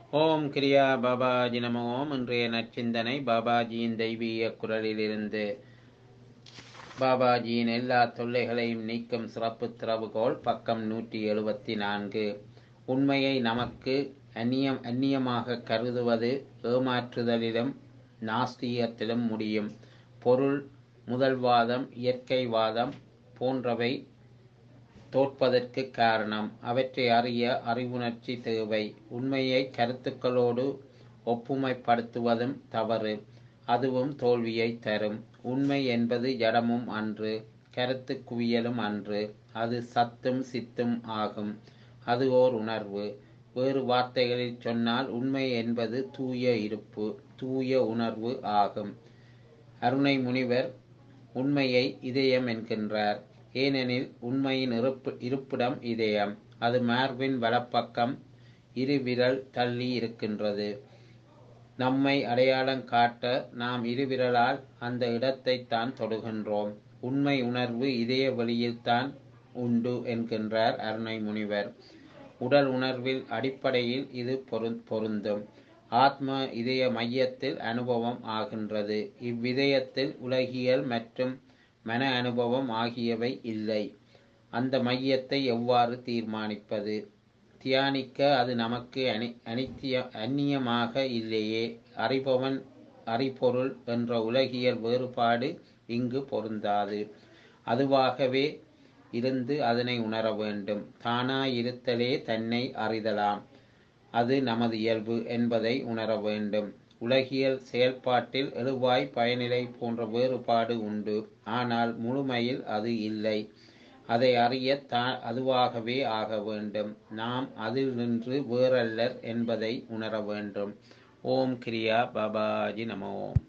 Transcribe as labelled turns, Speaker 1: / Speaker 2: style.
Speaker 1: ஓம் கிரியா பாபாஜி நம ஓம் இன்றைய நற்சிந்தனை பாபாஜியின் தெய்வீக குரலிலிருந்து பாபாஜியின் எல்லா தொல்லைகளையும் நீக்கும் சிறப்பு திறவுகோல் பக்கம் நூற்றி எழுபத்தி நான்கு உண்மையை நமக்கு அந்நியம் அந்நியமாக கருதுவது ஏமாற்றுதலிலும் நாஸ்திகத்திலும் முடியும் பொருள் முதல்வாதம் இயற்கைவாதம் போன்றவை தோற்பதற்கு காரணம் அவற்றை அறிய அறிவுணர்ச்சி தேவை உண்மையை கருத்துக்களோடு ஒப்புமைப்படுத்துவதும் தவறு அதுவும் தோல்வியை தரும் உண்மை என்பது ஜடமும் அன்று கருத்து குவியலும் அன்று அது சத்தும் சித்தும் ஆகும் அது ஓர் உணர்வு வேறு வார்த்தைகளில் சொன்னால் உண்மை என்பது தூய இருப்பு தூய உணர்வு ஆகும் அருணை முனிவர் உண்மையை இதயம் என்கின்றார் ஏனெனில் உண்மையின் இருப்பு இருப்பிடம் இதயம் அது மார்பின் வலப்பக்கம் இரு விரல் தள்ளி இருக்கின்றது நம்மை அடையாளம் காட்ட நாம் இருவிரலால் அந்த இடத்தை தான் தொடுகின்றோம் உண்மை உணர்வு இதய வழியில்தான் உண்டு என்கின்றார் அருணை முனிவர் உடல் உணர்வில் அடிப்படையில் இது பொருந்தும் ஆத்ம இதய மையத்தில் அனுபவம் ஆகின்றது இவ்விதயத்தில் உலகியல் மற்றும் மன அனுபவம் ஆகியவை இல்லை அந்த மையத்தை எவ்வாறு தீர்மானிப்பது தியானிக்க அது நமக்கு அனி அனித்திய அந்நியமாக இல்லையே அறிபவன் அறிபொருள் என்ற உலகியல் வேறுபாடு இங்கு பொருந்தாது அதுவாகவே இருந்து அதனை உணர வேண்டும் தானாயிருத்தலே தன்னை அறிதலாம் அது நமது இயல்பு என்பதை உணர வேண்டும் உலகியல் செயல்பாட்டில் எழுவாய் பயனிலை போன்ற வேறுபாடு உண்டு ஆனால் முழுமையில் அது இல்லை அதை அறிய தா அதுவாகவே ஆக வேண்டும் நாம் அதில் நின்று வேறல்லர் என்பதை உணர வேண்டும் ஓம் கிரியா பாபாஜி நமோ